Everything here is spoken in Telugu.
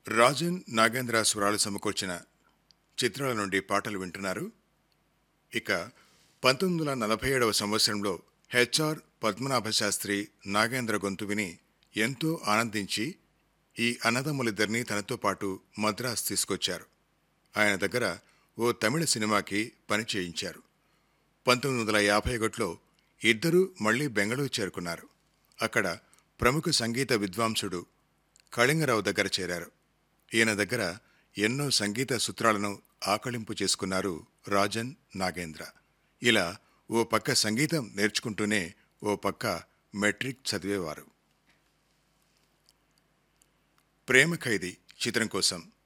రాజన్ నాగేంద్ర స్వరాలు సమకూర్చిన చిత్రాల నుండి పాటలు వింటున్నారు ఇక పంతొమ్మిది వందల నలభై ఏడవ సంవత్సరంలో హెచ్ఆర్ పద్మనాభ శాస్త్రి నాగేంద్ర గొంతు విని ఎంతో ఆనందించి ఈ అన్నదమ్ములిద్దరినీ తనతో పాటు మద్రాస్ తీసుకొచ్చారు ఆయన దగ్గర ఓ తమిళ సినిమాకి పని చేయించారు పంతొమ్మిది వందల యాభై ఒకటిలో ఇద్దరూ మళ్లీ బెంగళూరు చేరుకున్నారు అక్కడ ప్రముఖ సంగీత విద్వాంసుడు కళింగరావు దగ్గర చేరారు ఈయన దగ్గర ఎన్నో సంగీత సూత్రాలను ఆకళింపు చేసుకున్నారు రాజన్ నాగేంద్ర ఇలా ఓ పక్క సంగీతం నేర్చుకుంటూనే ఓ పక్క మెట్రిక్ చదివేవారు ప్రేమ ఖైదీ చిత్రం కోసం